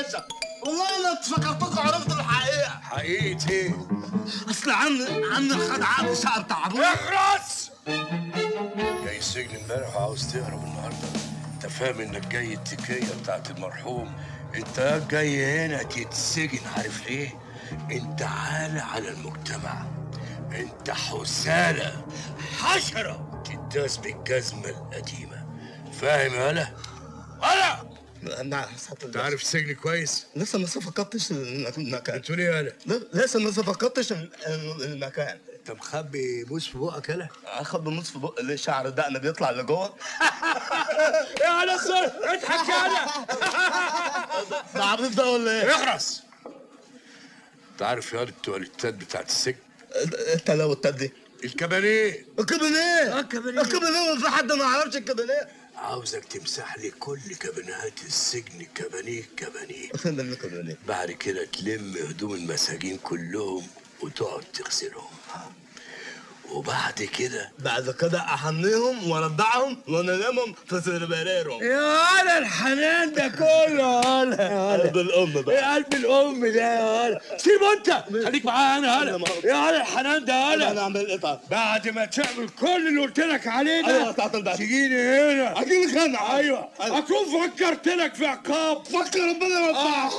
باشا والله انا افتكرتكم عرفت الحقيقه حقيقة ايه؟ اصل عم عم خد عقد الشقه بتاع ابويا اخرس جاي السجن امبارح وعاوز تهرب النهارده انت فاهم انك جاي التكيه بتاعت المرحوم انت جاي هنا تتسجن عارف ليه انت عالة على المجتمع انت حسالة حشرة تداس بالجزمة القديمة فاهم يا هلا؟ هلا انا انت عارف السجن كويس؟ لسه ما صفقتش المكان بتقول ايه يا هلا؟ لا، لسه ما صفقتش المكان انت مخبي بوس في بقك هلا؟ اخد بنص في بق ليه شعر دقن بيطلع لجوه يا هلا الصر اضحك يا هلا ده عبيط ده ولا ايه؟ اخرس انت عارف يا التواليتات بتاعت السجن انت لو التدي الكباريه الكابينيه الكابينيه. الكابينيه في حد ما يعرفش الكابينيه عاوزك تمسح لي كل كابينات السجن كبانيه كبانيه فين ده الكابينيه؟ بعد كده تلم هدوم المساجين كلهم وتقعد تغسلهم وبعد كده بعد كده احميهم وارضعهم وانامهم في سربريرهم يا هلا الحنان ده كله يا هلا يا قلب الام بقى يا قلب الام ده يا هلا سيبه انت خليك معايا انا هلا يا هلا الحنان ده انا هلا اعمل ايه طيب؟ بعد ما تعمل كل اللي قلت لك عليه ايوه ده بتاعت البعث تجيني هنا اكيد خان ايوه اكون فكرت لك في عقاب فكر ربنا يوفقك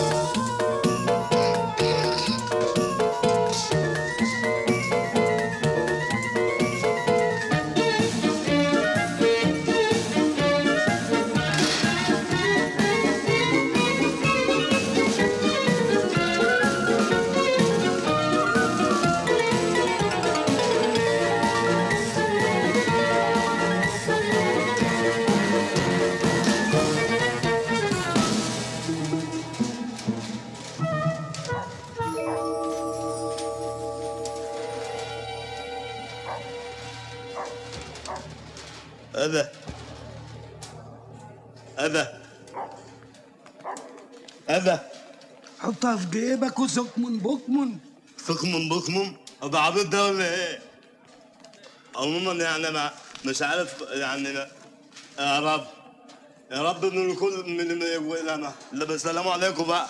هذا هذا هذا حطها في جيبك وسكمن بكمن فخم بخم ده عبيط ده ولا ايه؟ عموما يعني انا مش عارف يعني أنا- يا رب يا رب من الكل من من انا لا بس السلام عليكم بقى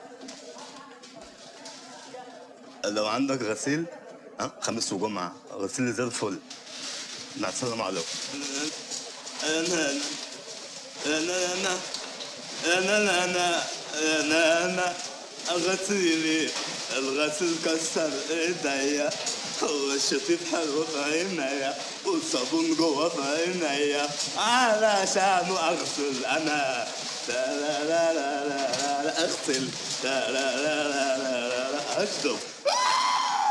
لو عندك غسيل ها خميس وجمعة غسيل زي الفل مع السلامة عليكم انا انا انا انا انا انا انا انا غسيلي الغسيل كسر ايديا والشطيف حلو في عينيا والصابون جوه في عينيا علشان اغسل انا لا لا لا لا لا لا اغسل لا لا لا لا لا لا لا اشرب